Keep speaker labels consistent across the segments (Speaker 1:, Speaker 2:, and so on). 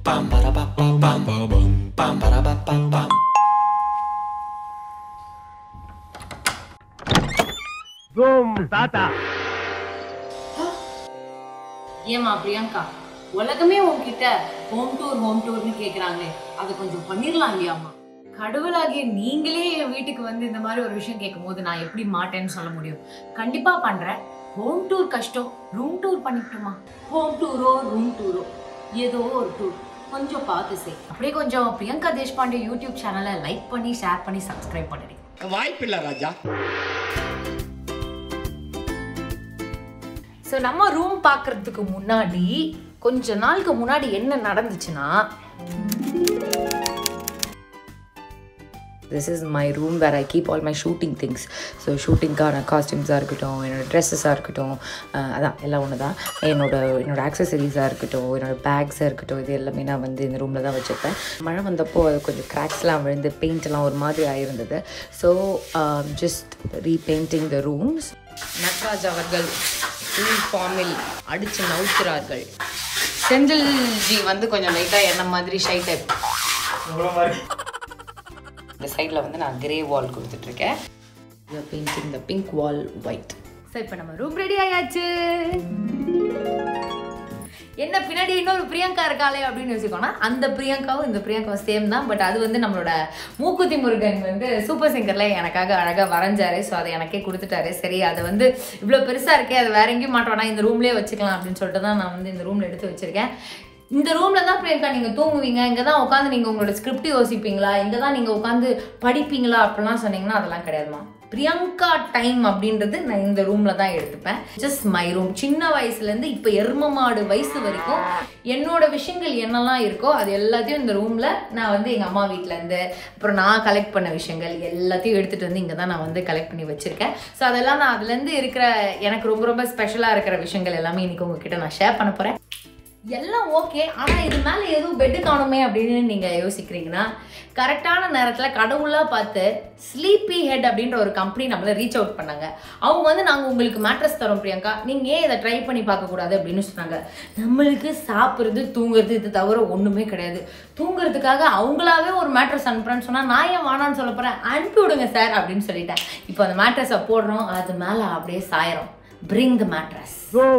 Speaker 1: bum ba da ba ba bum bum bum ba da ba ba bum
Speaker 2: ஏமா பிரியங்கா உலகமே உன்கிட்ட home tour home டூர்னு கேக்குறாங்களே அதை கொஞ்சம் பண்ணிடலாம் இல்லையாம்மா கடவுளாகிய நீங்களே என் வீட்டுக்கு வந்து இந்த மாதிரி ஒரு விஷயம் கேட்கும் போது நான் எப்படி மாட்டேன்னு சொல்ல முடியும் கண்டிப்பா பண்றேன் ஹோம் டூர் கஷ்டம் ரூம் டூர் பண்ணிக்கிட்டோமா ஹோம் டூரோ ரூம் டூரோ ஏதோ ஒரு டூர் கொஞ்சம் பார்த்து செய் அப்படியே கொஞ்சம் பிரியங்கா தேஷ்பாண்டே யூடியூப் சேனலை லைக் பண்ணி ஷேர் பண்ணி சப்ஸ்கிரைப் பண்ணிடுங்க
Speaker 3: வாய்ப்பில்லை ராஜா
Speaker 2: ஸோ நம்ம ரூம் பார்க்கறதுக்கு முன்னாடி கொஞ்ச நாளுக்கு முன்னாடி என்ன நடந்துச்சுன்னா this is my room where I keep all my shooting things so ஷூட்டிங்க்கான காஸ்டியூம்ஸாக இருக்கட்டும் என்னோடய ட்ரெஸ்ஸஸாக இருக்கட்டும் அஹ் அதான் எல்லாம் ஒன்று தான் என்னோட என்னோட ஆக்சசரிஸாக இருக்கட்டும் என்னோட பேக்ஸாக இருக்கட்டும் இது எல்லாமே நான் வந்து இந்த ரூமில் தான் வச்சுருப்பேன் மழை வந்தப்போ அது கொஞ்சம் கிராக்ஸ்லாம் விழுந்து பெயிண்ட்லாம் ஒரு மாதிரி ஆயிருந்தது so just repainting the rooms Natraj அவர்கள் ஃபுல் ஃபார்மில் அடித்து நவுத்துறார்கள் செந்தில் ஜி வந்து கொஞ்சம் லைட்டாக என்ன மாதிரி ஷை டைப் இந்த சைடில் வந்து நான் கிரே வால் கொடுத்துட்ருக்கேன் painting the pink wall white so இப்போ நம்ம ரூம் ரெடி ஆயாச்சு என்ன பின்னாடி இன்னொரு பிரியங்கா இருக்காளே அப்படின்னு யோசிக்கோனா அந்த பிரியங்காவும் இந்த பிரியங்காவும் சேம் தான் பட் அது வந்து நம்மளோட மூக்குத்தி முருகன் வந்து சூப்பர் சிங்கர்ல எனக்காக அழகாக வரைஞ்சாரு ஸோ அதை எனக்கே கொடுத்துட்டாரு சரி அதை வந்து இவ்வளோ பெருசாக இருக்கே அதை வேற எங்கேயும் மாட்டோம்னா இந்த ரூம்லேயே வச்சுக்கலாம் அப்படின்னு சொல்லிட்டு தான் நான் வந்து இந்த ரூமில் எடுத்து வச்சிருக்கேன் இந்த ரூம்ல தான் பிரியங்கா நீங்க தூங்குவீங்க இங்க தான் உட்காந்து நீங்க உங்களோட ஸ்கிரிப்ட் யோசிப்பீங்களா இங்க தான் நீங்க உட்காந்து படிப்பீங்களா அப்படிலாம் சொன்னீங்கன்னா அதெல்லாம் கிடையாதுமா பிரியங்கா டைம் அப்படின்றது நான் இந்த ரூம்ல தான் எடுத்துப்பேன் ஜஸ்ட் மை ரூம் சின்ன வயசுல இருந்து இப்ப எரும மாடு வயசு வரைக்கும் என்னோட விஷயங்கள் என்னெல்லாம் இருக்கோ அது எல்லாத்தையும் இந்த ரூம்ல நான் வந்து எங்க அம்மா வீட்ல இருந்து அப்புறம் நான் கலெக்ட் பண்ண விஷயங்கள் எல்லாத்தையும் எடுத்துட்டு வந்து இங்க தான் நான் வந்து கலெக்ட் பண்ணி வச்சிருக்கேன் ஸோ அதெல்லாம் நான் அதுல இருந்து இருக்கிற எனக்கு ரொம்ப ரொம்ப ஸ்பெஷலா இருக்கிற விஷயங்கள் எல்லாமே இன்னைக்கு உங்ககிட்ட நான் ஷேர் பண்ண போறேன் எல்லாம் ஓகே ஆனால் இது மேலே எதுவும் பெட்டு காணுமே அப்படின்னு நீங்கள் யோசிக்கிறீங்கன்னா கரெக்டான நேரத்தில் கடவுளாக பார்த்து ஸ்லீப்பி ஹெட் அப்படின்ற ஒரு கம்பெனி நம்மளை ரீச் அவுட் பண்ணாங்க அவங்க வந்து நாங்கள் உங்களுக்கு மேட்ரஸ் தரோம் பிரியங்கா நீங்கள் ஏன் இதை ட்ரை பண்ணி பார்க்கக்கூடாது அப்படின்னு சொன்னாங்க நம்மளுக்கு சாப்பிட்றது தூங்குறது இது தவிர ஒன்றுமே கிடையாது தூங்குறதுக்காக அவங்களாவே ஒரு மேட்ரஸ் அனுப்புறேன்னு சொன்னால் நான் ஏன் வேணான்னு சொல்ல போகிறேன் அனுப்பி விடுங்க சார் அப்படின்னு சொல்லிட்டேன் இப்போ அந்த மேட்ரஸை போடுறோம் அது மேலே அப்படியே சாயிரும் பிரிங் த மேட்ரஸ்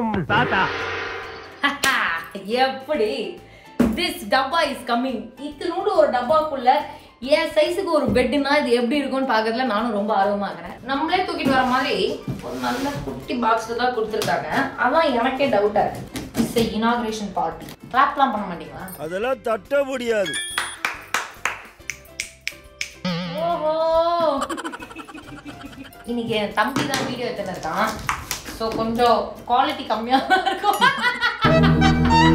Speaker 2: எப்படி திஸ் டப்பா இஸ் கம்மிங் இத்தினோடு ஒரு டப்பாக்குள்ள என் சைஸுக்கு ஒரு பெட்டுனா இது எப்படி இருக்கும்னு பார்க்கறதுல நானும் ரொம்ப ஆர்வமா இருக்கிறேன் நம்மளே தூக்கிட்டு வர மாதிரி ஒரு நல்ல குட்டி பாக்ஸ் தான் கொடுத்துருக்காங்க அதான் எனக்கே டவுட்டா இருக்கு இட்ஸ் இனாகிரேஷன் பார்ட்டி கிளாப்லாம் பண்ண மாட்டீங்களா
Speaker 4: அதெல்லாம் தட்ட முடியாது
Speaker 2: ஓஹோ இன்னைக்கு என் தம்பி தான் வீடியோ எடுத்துன்னு இருக்கான் ஸோ கொஞ்சம் குவாலிட்டி கம்மியாக தான் இருக்கும்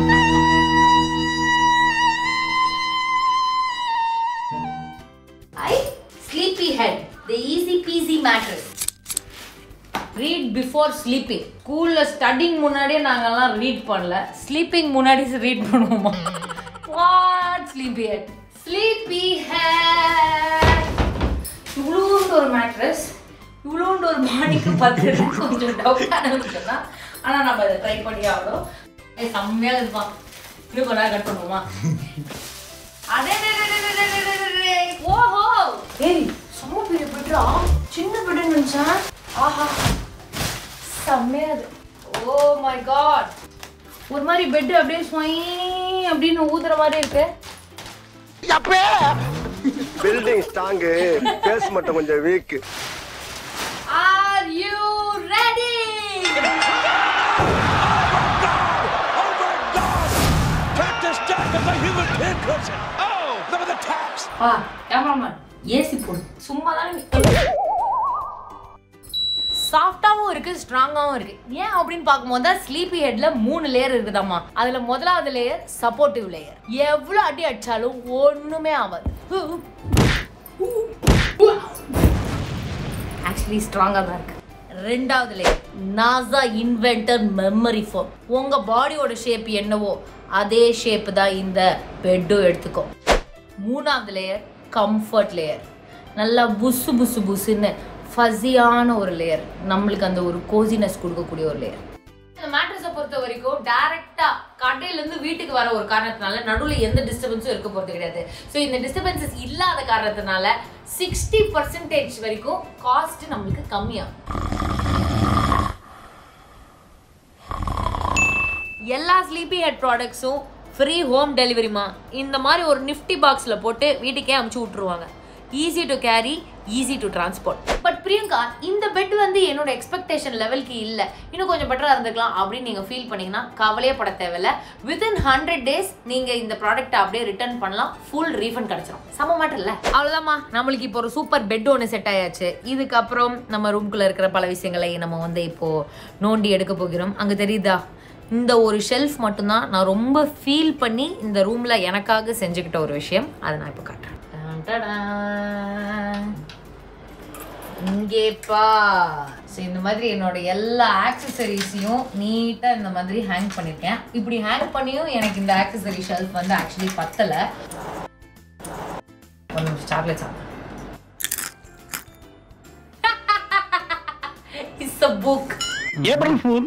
Speaker 2: I sleepy head the easy peasy mattress read before sleeping ஸ்கூலில் ஸ்டடிங் முன்னாடியே நாங்கெல்லாம் ரீட் பண்ணல ஸ்லீப்பிங் முன்னாடி ரீட் பண்ணுவோமா what sleepy head sleepy head இவ்வளோண்டு ஒரு மேட்ரஸ் இவ்வளோண்டு ஒரு பாடிக்கு பார்த்துட்டு கொஞ்சம் டவுட்டான விஷயம் தான் ஆனால் நம்ம அதை ட்ரை பண்ணி ஆகணும் ஏய், செம்மையாக இருப்பான் இன்னும் கொஞ்ச நேரம் கட் பண்ணுவோமா அடே டே, டே, டே, டே, டே, டே, டே, டே. ஓஹோ ஏய் செம்ம பெரிய பெட்ரா சின்ன பெட்னு நினைச்சேன் ஆஹா செம்மையா அது ஓ மை காட் ஒரு மாதிரி பெட் அப்படியே ஸ்வை அப்படின்னு ஊதுற மாதிரி இருக்கு
Speaker 4: பில்டிங் ஸ்ட்ராங்கு பேஸ் மட்டும் கொஞ்சம் வீக்
Speaker 2: ஆர் யூ ரெடி ஆ கேமராமேன் ஏசி போடு சும்மா தான் சாஃப்டாகவும் இருக்கு ஸ்ட்ராங்காகவும் இருக்கு ஏன் அப்படின்னு பார்க்கும்போது தான் ஸ்லீப்பி ஹெட்ல மூணு லேயர் இருக்குதாம்மா அதுல முதலாவது லேயர் சப்போர்ட்டிவ் லேயர் எவ்வளவு அடி அடிச்சாலும் ஒண்ணுமே ஆகாது ஆக்சுவலி ஸ்ட்ராங்காக தான் இருக்கு ரெண்டாவது layer NASA inventor memory foam உங்க பாடியோட ஷேப் என்னவோ அதே ஷேப் தான் இந்த பெட்டும் எடுத்துக்கோ மூணாவது லேயர் கம்ஃபர்ட் லேயர் நல்லா புசு புசு புசுன்னு ஃபஸியான ஒரு லேயர் நம்மளுக்கு அந்த ஒரு கோசினஸ் கொடுக்கக்கூடிய ஒரு லேயர் இந்த மேட்ரஸை பொறுத்த வரைக்கும் டைரக்டா கடையில இருந்து வீட்டுக்கு வர ஒரு காரணத்தினால நடுவில் எந்த டிஸ்டர்பன்ஸும் இருக்க போறது கிடையாது ஸோ இந்த டிஸ்டர்பன்சஸ் இல்லாத காரணத்தினால சிக்ஸ்டி பர்சன்டேஜ் வரைக்கும் காஸ்ட் நம்மளுக்கு கம்மியாகும் எல்லா ஸ்லீப்பி ஹெட் ப்ராடக்ட்ஸும் ஃப்ரீ ஹோம் டெலிவரிமா இந்த மாதிரி ஒரு நிஃப்டி பாக்ஸில் போட்டு வீட்டுக்கே அமுச்சு விட்ருவாங்க easy to carry easy to transport but Priyanka இந்த பெட் வந்து என்னோட எக்ஸ்பெக்டேஷன் லெவலுக்கு இல்லை இன்னும் கொஞ்சம் பெட்டராக இருந்திருக்கலாம் அப்படின்னு நீங்கள் ஃபீல் பண்ணீங்கன்னா கவலையே பட தேவையில்ல வித்தின் ஹண்ட்ரட் டேஸ் நீங்கள் இந்த ப்ராடக்ட்டை அப்படியே ரிட்டர்ன் பண்ணலாம் ஃபுல் ரீஃபண்ட் கிடச்சிரும் சம மாட்டம் இல்லை அவ்வளோதாம்மா நம்மளுக்கு இப்போ ஒரு சூப்பர் பெட் ஒன்று செட் ஆயாச்சு இதுக்கப்புறம் நம்ம ரூம்குள்ளே இருக்கிற பல விஷயங்களை நம்ம வந்து இப்போது நோண்டி எடுக்க போகிறோம் அங்கே தெரியுதா இந்த ஒரு ஷெல்ஃப் மட்டும்தான் நான் ரொம்ப ஃபீல் பண்ணி இந்த ரூமில் எனக்காக செஞ்சுக்கிட்ட ஒரு விஷயம் அதை நான் இப்போ காட்டுறேன் டான் டாடான். இங்கேப்பா ஸோ இந்த மாதிரி என்னோட எல்லா ஆக்சசரிஸையும் நீட்டாக இந்த மாதிரி ஹேங் பண்ணியிருக்கேன் இப்படி ஹேங் பண்ணியும் எனக்கு இந்த ஆக்சசரி ஷெல்ஃப் வந்து ஆக்சுவலி பத்தலை ஒரு நிமிஷம் சாக்லேட் சாப்பிட்றேன் it's a book
Speaker 4: April fool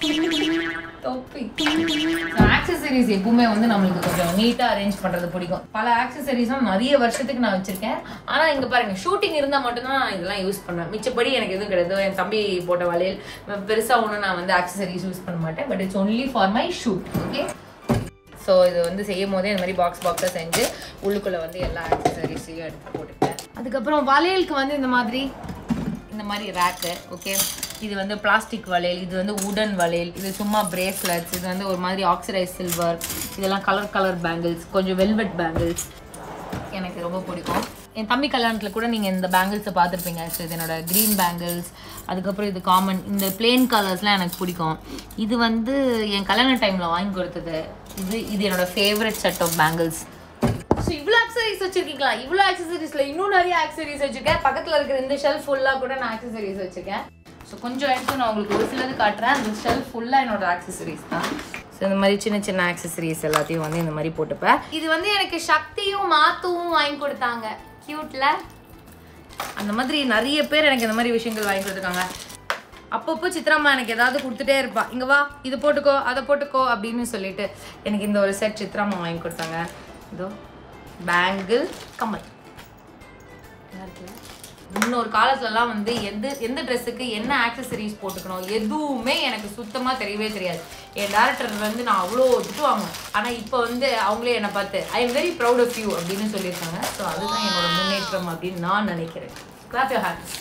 Speaker 2: accessories எப்பவுமே வந்து நம்மளுக்கு கொஞ்சம் நீட்டா அரேஞ்ச் பண்றது பிடிக்கும் பல ஆக்சசரிஸும் நிறைய வருஷத்துக்கு நான் வச்சிருக்கேன் ஆனா இங்க பாருங்க ஷூட்டிங் இருந்தா மட்டும்தான் நான் இதெல்லாம் யூஸ் பண்ணுவேன் மிச்சப்படி எனக்கு எதுவும் கிடையாது என் தம்பி போட்ட வளையல் பெருசா ஒன்றும் நான் வந்து ஆக்சசரிஸ் யூஸ் பண்ண மாட்டேன் but it's only for my shoot okay so இது வந்து செய்யும் போதே இந்த மாதிரி பாக்ஸ் பாக்ஸாக செஞ்சு உள்ளுக்குள்ளே வந்து எல்லா ஆக்சசரிஸையும் எடுத்து போட்டுட்டேன் அதுக்கப்புறம் வளையலுக்கு வந்து இந்த மாதிரி இந்த மாதிரி ரேக்கு ஓகே இது வந்து பிளாஸ்டிக் வளையல் இது வந்து உடன் வளையல் இது சும்மா பிரேஸ்லெட்ஸ் இது வந்து ஒரு மாதிரி ஆக்சிடைஸ் சில்வர் இதெல்லாம் கலர் கலர் பேங்கிள்ஸ் கொஞ்சம் வெல்வெட் பேங்கிள்ஸ் எனக்கு ரொம்ப பிடிக்கும் என் தம்பி கல்யாணத்தில் கூட நீங்கள் இந்த பேங்கிள்ஸை பார்த்துருப்பீங்க ஸோ இது என்னோட க்ரீன் பேங்கிள்ஸ் அதுக்கப்புறம் இது காமன் இந்த பிளேன் கலர்ஸ்லாம் எனக்கு பிடிக்கும் இது வந்து என் கல்யாண டைமில் வாங்கி கொடுத்தது இது இது என்னோட favourite set of bangles so இவ்வளோ ஆக்சசரிஸ் வச்சிருக்கீங்களா இவ்வளோ ஆக்சசரிஸில் இன்னும் நிறைய ஆக்சசரிஸ் வச்சிருக்கேன் பக்கத்தில் இருக்கிற இந்த ஷெல்ஃப் ஃபுல்லாக கூட நான் ஆக்சசரிஸ் வச்சிருக்கேன் ஸோ கொஞ்சம் எடுத்து நான் உங்களுக்கு ஒரு சிலது காட்டுறேன் அந்த ஷெல்ஃப் ஃபுல்லாக என்னோட ஆக்சசரிஸ் தான் ஸோ இந்த மாதிரி சின்ன சின்ன ஆக்சசரிஸ் எல்லாத்தையும் வந்து இந்த மாதிரி போட்டுப்பேன் இது வந்து எனக்கு சக்தியும் மாத்துவும் வாங்கி கொடுத்தாங்க கியூட்ல அந்த மாதிரி நிறைய பேர் எனக்கு இந்த மாதிரி விஷயங்கள் வாங்கி கொடுத்துருக்காங்க அப்பப்போ சித்ராம்மா எனக்கு ஏதாவது கொடுத்துட்டே இருப்பா இங்க வா இது போட்டுக்கோ அதை போட்டுக்கோ அப்படின்னு சொல்லிட்டு எனக்கு இந்த ஒரு செட் சித்ராம்மா வாங்கி கொடுத்தாங்க இதோ பேங்கிள் கம்மல் நல்லா இருக்குல்ல? முன்னொரு காலத்துலலாம் வந்து எந்த எந்த ட்ரெஸ்ஸுக்கு என்ன ஆக்சசரிஸ் போட்டுக்கணும் எதுவுமே எனக்கு சுத்தமாக தெரியவே தெரியாது என் டேரக்டர் வந்து நான் அவ்வளோ திட்டு வாங்குவேன் ஆனால் இப்போ வந்து அவங்களே என்னை பார்த்து I am very proud of you அப்படின்னு சொல்லியிருக்காங்க ஸோ அதுதான் என்னோட முன்னேற்றம் அப்படின்னு நான் நினைக்கிறேன் கிளாப் யோர் ஹேண்ட்ஸ்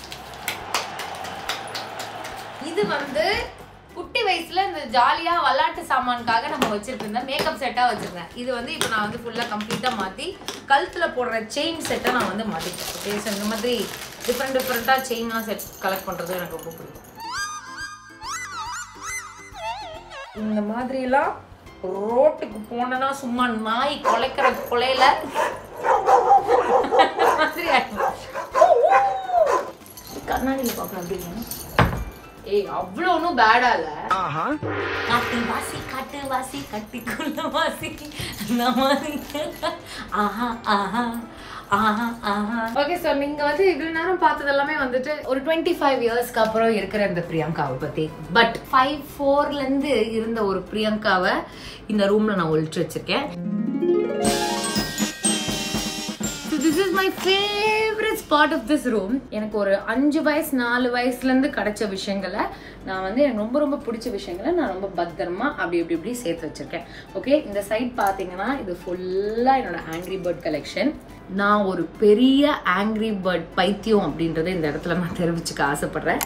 Speaker 2: இது வந்து குட்டி வயசுல இந்த ஜாலியா விளையாட்டு சாமானுக்காக நம்ம வச்சிட்டு இருந்தேன் மேக்கப் செட்டா வச்சிருந்தேன் இது வந்து இப்போ நான் வந்து ஃபுல்லா கம்ப்ளீட்டா மாத்தி கழுத்துல போடுற செயின் செட்டை நான் வந்து மாத்திட்டேன் ஓகே ஸோ இந்த மாதிரி டிஃப்ரெண்ட் டிஃப்ரெண்டா செயினா செட் கலெக்ட் பண்றது எனக்கு ரொம்ப பிடிக்கும் இந்த மாதிரிலாம் ரோட்டுக்கு போனேன்னா சும்மா நாய் குலைக்கிற கொலையில மாதிரி ஆயிடும். கண்ணாடியில் பார்க்கணும் அப்படின்னு ஏய் அவ்வளோ ஒன்றும் பேடா இல்லை
Speaker 4: ஆஹா
Speaker 2: காட்டு வாசி காட்டு வாசி கட்டிக்குள்ள வாசி அந்த மாதிரி ஆஹா ஆஹா ஆஹா ஆஹா ஓகே சார் நீங்க வந்து இவ்வளவு நேரம் பார்த்தது எல்லாமே வந்துட்டு ஒரு டுவெண்ட்டி ஃபைவ் இயர்ஸ்க்கு அப்புறம் இருக்கிற இந்த பிரியங்காவை பத்தி பட் ஃபைவ் ஃபோர்ல இருந்து இருந்த ஒரு பிரியங்காவை இந்த ரூம்ல நான் ஒழிச்சு வச்சிருக்கேன் this is my favourite spot of this room எனக்கு ஒரு அஞ்சு வயசு நாலு வயசுலேருந்து கிடைச்ச விஷயங்களை நான் வந்து எனக்கு ரொம்ப ரொம்ப பிடிச்ச விஷயங்களை நான் ரொம்ப பத்திரமா அப்படி இப்படி இப்படி சேர்த்து வச்சிருக்கேன் ஓகே இந்த சைட் பார்த்தீங்கன்னா இது ஃபுல்லாக என்னோட ஆங்கிரி பேர்ட் கலெக்ஷன் நான் ஒரு பெரிய ஆங்கிரி பேர்ட் பைத்தியம் அப்படின்றத இந்த இடத்துல நான் தெரிவிச்சுக்க ஆசைப்படுறேன்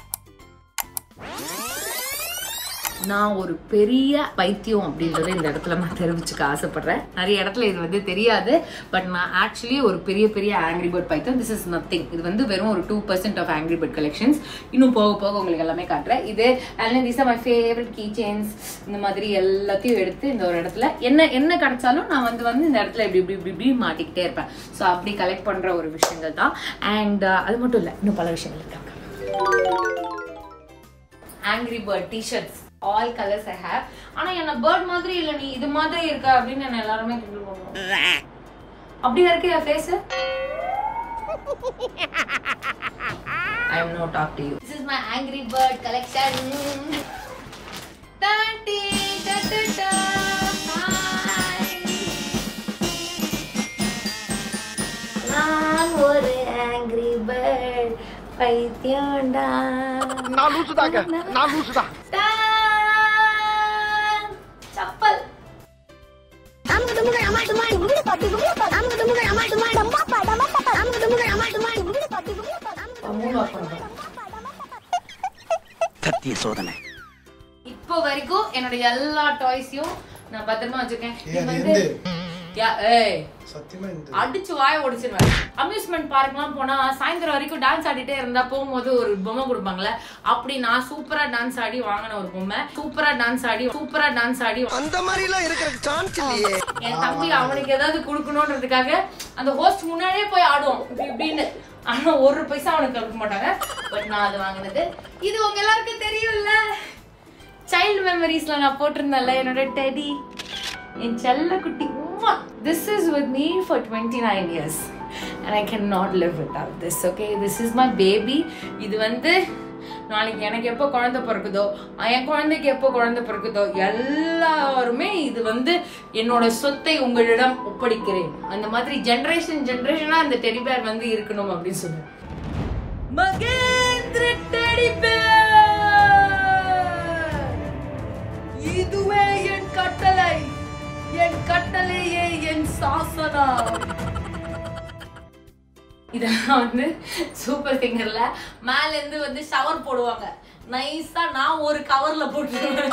Speaker 2: நான் ஒரு பெரிய பைத்தியம் அப்படின்றத இந்த இடத்துல நான் தெரிவிச்சுக்க ஆசைப்படுறேன் நிறைய இடத்துல இது வந்து தெரியாது பட் நான் ஆக்சுவலி ஒரு பெரிய பெரிய ஆங்கிரி பேர்ட் பைத்தியம் திஸ் இஸ் நத்திங் இது வந்து வெறும் ஒரு two percent of angry bird collections இன்னும் போக போக உங்களுக்கு எல்லாமே காட்டுறேன் இது and this are my favourite key chains இந்த மாதிரி எல்லாத்தையும் எடுத்து இந்த ஒரு இடத்துல என்ன என்ன கிடைச்சாலும் நான் வந்து வந்து இந்த இடத்துல இப்படி இப்படி இப்படி இப்படி மாட்டிக்கிட்டே இருப்பேன் ஸோ அப்படி கலெக்ட் பண்ற ஒரு விஷயங்கள் தான் அண்ட் அது மட்டும் இல்லை இன்னும் பல விஷயங்கள் இருக்காங்க angry bird T-shirts all colours I have ஆனா என்ன பேர்ட் மாதிரி இல்ல நீ இது மாதிரி இருக்க அப்படின்னு என்ன எல்லாருமே கிண்டல் பண்ணுவாங்க அப்படியா இருக்கு என் face I am no talk to you this is my angry bird collection daddy டா டா டா பைத்தியம்டா
Speaker 4: நான் லூசுதாங்க நான் லூசுதான்
Speaker 2: டான். சப்பல் மூணு வாக்கு பண்ணுறோம்
Speaker 3: சத்திய சோதனை
Speaker 2: இப்போ வரைக்கும் என்னோட எல்லா டாய்ஸையும் நான் பத்திரமா வச்சிருக்கேன் இது
Speaker 5: ஏன்
Speaker 2: வந்து
Speaker 5: எந்த?
Speaker 2: யா- ஏய்
Speaker 5: சத்தியமா இந்த
Speaker 2: அடிச்சு வாய உடைச்சிருவேன் அம்யூஸ்மெண்ட் பார்க்லாம் போனா சாயந்தரம் வரைக்கும் டான்ஸ் ஆடிட்டே இருந்தா போகும்போது ஒரு பொம்மை கொடுப்பாங்கல்ல அப்படி நான் சூப்பரா டான்ஸ் ஆடி வாங்கின ஒரு பொம்மை சூப்பரா டான்ஸ் ஆடி சூப்பரா டான்ஸ் ஆடி
Speaker 4: அந்த மாதிரி எல்லாம் இருக்கிறதுக்கு சான்ஸ் இல்லையே
Speaker 2: என் தம்பி அவனுக்கு ஏதாவது கொடுக்கணுன்றதுக்காக அந்த ஹோஸ்ட் முன்னாடியே போய் ஆடுவோம் இப்படி இப்படின்னு ஆனா ஒரு பைசா அவனுக்கு கொடுக்க மாட்டாங்க பட் நான் அது வாங்கினது இது உங்க எல்லாருக்கும் தெரியும்ல சைல்டு மெமரிஸ்ல நான் போட்டிருந்தேன்ல என்னோட டெடி என் செல்ல குட்டி உம்மா this is with me for twenty nine years and I can not live without this okay this is my baby இது வந்து நாளைக்கு எனக்கு எப்போ குழந்தை பிறக்குதோ என் குழந்தைக்கு எப்போ குழந்தை பிறக்குதோ எல்லாருமே இது வந்து என்னோட சொத்தை உங்களிடம் ஒப்படைக்கிறேன் அந்த மாதிரி ஜென்ரேஷன் ஜென்ரேஷனா அந்த டெடி பேர் வந்து இருக்கணும் அப்படின்னு சொல்லுவேன் மகேந்திர டெடி இதுவே என் கட்டளை என் கட்டளையே என் சாசனம் இதெல்லாம் வந்து சூப்பர் சிங்கர்ல மேல இருந்து வந்து ஷவர் போடுவாங்க நைஸா நான் ஒரு கவர்ல போட்டுருவேன்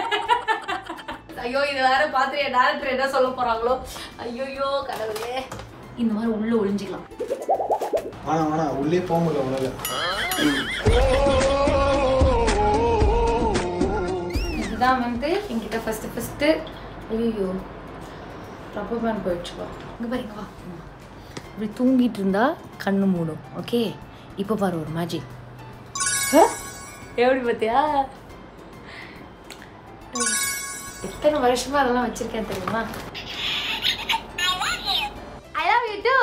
Speaker 2: ஐயோ இது வேற பார்த்து என் டேரக்டர் என்ன சொல்ல போறாங்களோ ஐயோயோ கடவுளே இந்த மாதிரி உள்ள ஒளிஞ்சிக்கலாம்
Speaker 5: ஆனா ஆனா உள்ளே போக முடியல உங்களால
Speaker 2: இதுதான் வந்து என்கிட்ட ஃபர்ஸ்ட் ஃபர்ஸ்ட் ஐயோ ரப்பர் பேண்ட் போயிடுச்சுப்பா இங்க பாருங்க வா இப்படி தூங்கிட்டு இருந்தா கண்ணு மூடும் ஓகே இப்போ பாரு ஒரு மேஜிக் எப்படி பார்த்தியா எத்தனை வருஷமா அதெல்லாம் வச்சிருக்கேன் தெரியுமா I love you too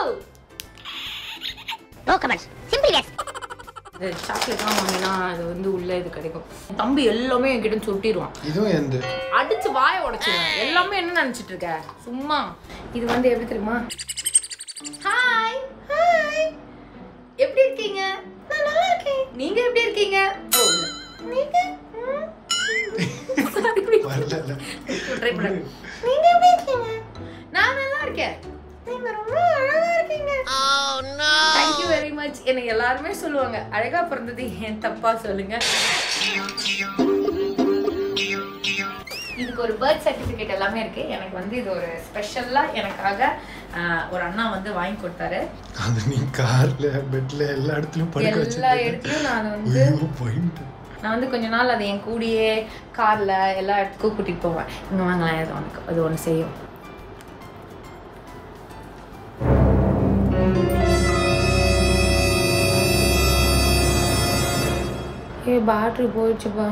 Speaker 6: No comments. Simply yes.
Speaker 2: சாக்லேட்லாம் வாங்கினா அது வந்து உள்ள இது கிடைக்கும் தம்பி எல்லாமே என்கிட்ட சுட்டிடுவான்
Speaker 5: இதுவும் எந்த
Speaker 2: அடிச்சு வாய உடைச்சிருவேன் எல்லாமே என்ன நினைச்சிட்டு இருக்க சும்மா இது வந்து எப்படி தெரியுமா ஹாய் ஹாய் எப்படி இருக்கீங்க நான் நல்லா இருக்கேன் நீங்க எப்படி இருக்கீங்க ஓ இல்ல. நீங்க ம். Sorry.
Speaker 5: வரல
Speaker 2: Try பண்ணு. நீங்க எப்படி இருக்கீங்க நான் நல்லா இருக்கேன் நீங்க ரொம்ப அழகா இருக்கீங்க தேங்க் யூ வெரி மச் எனக்கு எல்லாருமே சொல்லுவாங்க அழகா பிறந்தது ஏன் தப்பா சொல்லுங்க இதுக்கு ஒரு பர்த் சர்டிஃபிகேட் எல்லாமே இருக்கு எனக்கு வந்து இது ஒரு ஸ்பெஷலா எனக்காக ஆஹ், ஒரு அண்ணா வந்து வாங்கி கொடுத்தாரு
Speaker 5: அது நீ கார்ல பெட்ல எல்லா இடத்துலயும் படுக்க
Speaker 2: எல்லா
Speaker 5: வச்சிருக்க
Speaker 2: இடத்துலயும் நான் அதை வந்து
Speaker 5: ஐயோ பாயிண்ட்
Speaker 2: நான் வந்து கொஞ்ச நாள் அதை என் கூடயே கார்ல எல்லா இடத்துக்கும் கூட்டிட்டு போவேன் இங்க வாங்கலாம் அது உனக்கு அது ஒன்று செய்யும் ஏ பேட்டரி போயிடுச்சுப்பா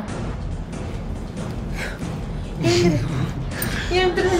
Speaker 2: எழுந்துரு.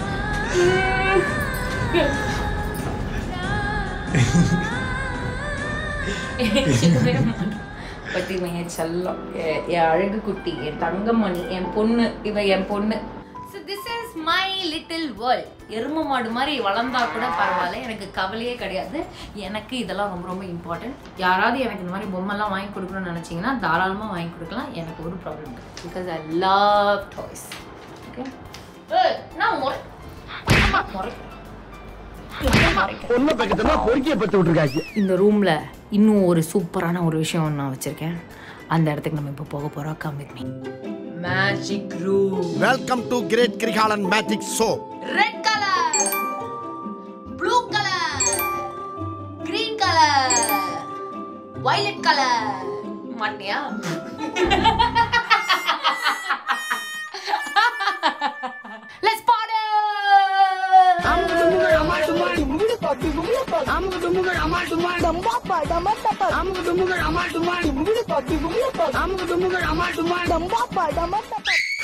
Speaker 2: எழுந்துரு. பத்திமா என் செல்லம் எ- என் அழகு குட்டி என் தங்கமணி என் பொண்ணு இவ என் பொண்ணு so this is my little world எரும மாடு மாதிரி வளர்ந்தா கூட பரவாயில்ல எனக்கு கவலையே கிடையாது எனக்கு இதெல்லாம் ரொம்ப ரொம்ப இம்பார்ட்டன்ட் யாராவது எனக்கு இந்த மாதிரி பொம்மைலாம் வாங்கி கொடுக்கணும்னு நினச்சிங்கன்னா தாராளமாக வாங்கி கொடுக்கலாம் எனக்கு ஒரு ப்ராப்ளம் இல்லை because I love toys okay நான் முறை முறைக்கிறேன் முறைக்கிறேன்
Speaker 4: பொண்ணை பக்கத்துல பொறுக்கிய பத்து விட்டுருக்காங்க
Speaker 2: இந்த ரூமில் இன்னும் ஒரு சூப்பரான ஒரு விஷயம் நான் வச்சுருக்கேன் அந்த இடத்துக்கு நம்ம இப்போ போக போகிறோம் come with me magic room
Speaker 7: welcome to great Kirikalan magic show
Speaker 2: red colour blue colour green colour violet colour மாட்டியா லெட்ஸ் பார்ட்டி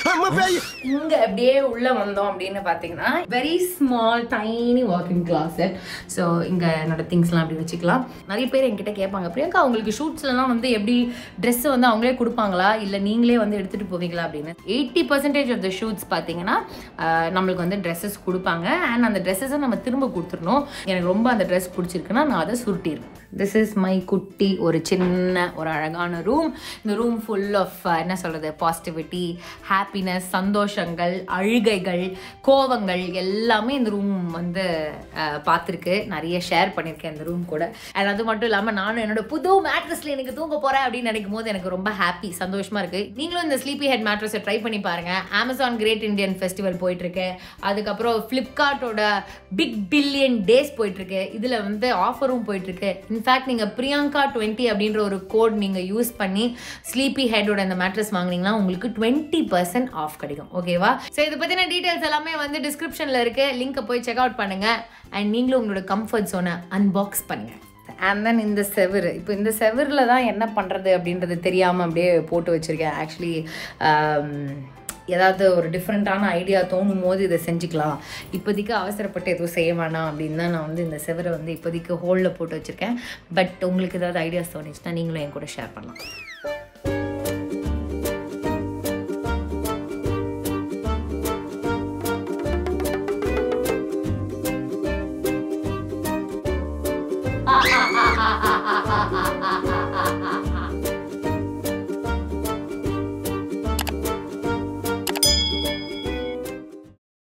Speaker 2: இங்க அப்படியே உள்ள வந்தோம் அப்படின்னு பாத்தீங்கன்னா very small tiny walking closet so இங்க என்னோட திங்ஸ்லாம் அப்படி வச்சுக்கலாம் நிறைய பேர் என்கிட்ட கேட்பாங்க பிரியங்கா உங்களுக்கு ஷூட்ஸ்லாம் வந்து எப்படி ட்ரெஸ் வந்து அவங்களே கொடுப்பாங்களா இல்லை நீங்களே வந்து எடுத்துட்டு போவீங்களா அப்படின்னு eighty percentage of the shoots பார்த்தீங்கன்னா ஆஹ், நம்மளுக்கு வந்து ட்ரெஸ்ஸஸ் கொடுப்பாங்க அண்ட் அந்த ட்ரெஸ்ஸஸை நம்ம திரும்ப கொடுத்துடணும் எனக்கு ரொம்ப அந்த ட்ரெஸ் பிடிச்சிருக்குன்னா நான் அதை சுருட்டிடுவேன் திஸ் இஸ் மை குட்டி ஒரு சின்ன ஒரு அழகான ரூம் இந்த ரூம் ஃபுல் ஆஃப் என்ன சொல்கிறது பாசிட்டிவிட்டி ஹாப்பினஸ் சந்தோஷங்கள் அழுகைகள் கோவங்கள் எல்லாமே இந்த ரூம் வந்து அஹ், பார்த்துருக்கு நிறைய ஷேர் பண்ணியிருக்கேன் இந்த ரூம் கூட அண்ட் அது மட்டும் இல்லாமல் நானும் என்னோட புது மேட்ரஸில் எனக்கு தூங்க போகிறேன் அப்படின்னு நினைக்கும் போது எனக்கு ரொம்ப ஹாப்பி சந்தோஷமாக இருக்குது நீங்களும் இந்த ஸ்லீப்பி ஹெட் மேட்ரஸை ட்ரை பண்ணி பாருங்கள் அமேசான் கிரேட் இந்தியன் ஃபெஸ்டிவல் போயிட்டுருக்கு அதுக்கப்புறம் ஃப்ளிப்கார்ட்டோட பிக் பில்லியன் டேஸ் போயிட்டுருக்கு இதில் வந்து ஆஃபரும் போயிட்டுருக்கு இன்ஃபேக்ட் நீங்கள் பிரியங்கா டுவெண்ட்டி அப்படின்ற ஒரு கோட் நீங்கள் யூஸ் பண்ணி ஸ்லீப்பி ஹெட்டோட இந்த மேட்ரஸ் வாங்குனீங்கன்னா உங்களுக்கு டுவெண்ட்டி பர்சன்ட் ஆஃப் கிடைக்கும் ஓகேவா ஸோ இதை பற்றின டீட்டெயில்ஸ் எல்லாமே வந்து டிஸ்கிரிப்ஷனில் இருக்கு லிங்கை போய் செக் அவுட் பண்ணுங்கள் அண்ட் நீங்களும் உங்களோட கம்ஃபர்ட் ஜோனை அன்பாக்ஸ் பண்ணுங்கள் அண்ட் தென் இந்த செவுரு இப்போ இந்த செவுரில் தான் என்ன பண்ணுறது அப்படின்றது தெரியாமல் அப்படியே போட்டு வச்சுருக்கேன் ஆக்சுவலி ஏதாவது ஒரு டிஃப்ரெண்ட்டான ஐடியா தோணும் போது இதை செஞ்சுக்கலாம் இப்போதைக்கு அவசரப்பட்டு எதுவும் செய்ய வேணாம் அப்படின்னு தான் நான் வந்து இந்த செவரை வந்து இப்போதைக்கு ஹோலில் போட்டு வச்சுருக்கேன் பட் உங்களுக்கு ஏதாவது ஐடியாஸ் தோணுச்சுன்னா நீங்களும் என் கூட ஷேர் பண்ணலாம்